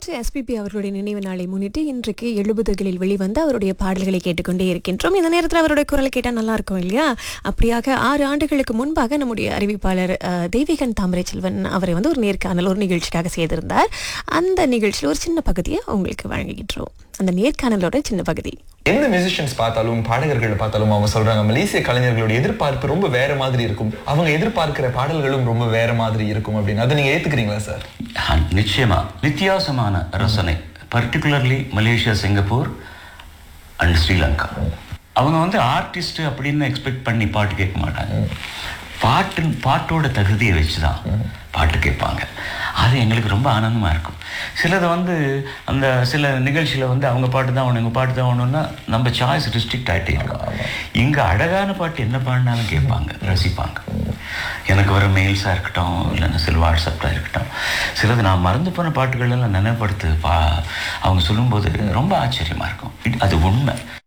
நேற்று எஸ்பிபி அவர்களுடைய நினைவு நாளை முன்னிட்டு இன்றைக்கு எழுபதுகளில் வெளிவந்த அவருடைய பாடல்களை கேட்டுக்கொண்டே இருக்கின்றோம் இந்த நேரத்தில் அவருடைய குரலை கேட்டால் நல்லா இருக்கும் இல்லையா அப்படியாக ஆறு ஆண்டுகளுக்கு முன்பாக நம்முடைய அறிவிப்பாளர் அஹ், தெய்வீகன் தாமரை செல்வன் அவரை வந்து ஒரு நேர்காணல் ஒரு நிகழ்ச்சிக்காக செய்திருந்தார் அந்த நிகழ்ச்சியில் ஒரு சின்ன பகுதியை உங்களுக்கு வழங்குகின்றோம் அந்த நேர்காணலோட சின்ன பகுதி எந்த மியூசிஷியன்ஸ் பார்த்தாலும் பாடகர்கள் பார்த்தாலும் அவங்க சொல்றாங்க மலேசிய கலைஞர்களோட எதிர்பார்ப்பு ரொம்ப வேற மாதிரி இருக்கும் அவங்க எதிர்பார்க்கிற பாடல்களும் ரொம்ப வேற மாதிரி இருக்கும் அப்படின்னு அதை நீங்க ஏத்துக்கிறீங்களா சார் ஆ, நிச்சயமா வித்தியாசமான ரசனை particularly Malaysia Singapore and Sri Lanka அவங்க வந்து ஆர்டிஸ்ட் அப்படின்னு எக்ஸ்பெக்ட் பண்ணி பாட்டு கேட்க மாட்டாங்க பாட்டு பாட்டோட தகுதியை வச்சு தான் பாட்டு கேட்பாங்க அது எங்களுக்கு ரொம்ப ஆனந்தமா இருக்கும் சிலது வந்து அந்த சில நிகழ்ச்சியில் வந்து அவங்க பாட்டு தான் ஒன்று எங்கள் பாட்டு தான் ஒன்றுன்னா நம்ம சாய்ஸ் ரெஸ்ட்ரிக்ட் ஆகிட்டே இருக்கும் இங்கே அழகான பாட்டு என்ன பாடினாலும் கேட்பாங்க ரசிப்பாங்க எனக்கு வர மெயில்ஸாக இருக்கட்டும் இல்லைன்னா சில வாட்ஸ்அப்பில் இருக்கட்டும் சிலது நான் மறந்து போன பாட்டுகள் எல்லாம் நினைவுபடுத்து பா அவங்க சொல்லும்போது ரொம்ப ஆச்சரியமாக இருக்கும் இது- அது உண்மை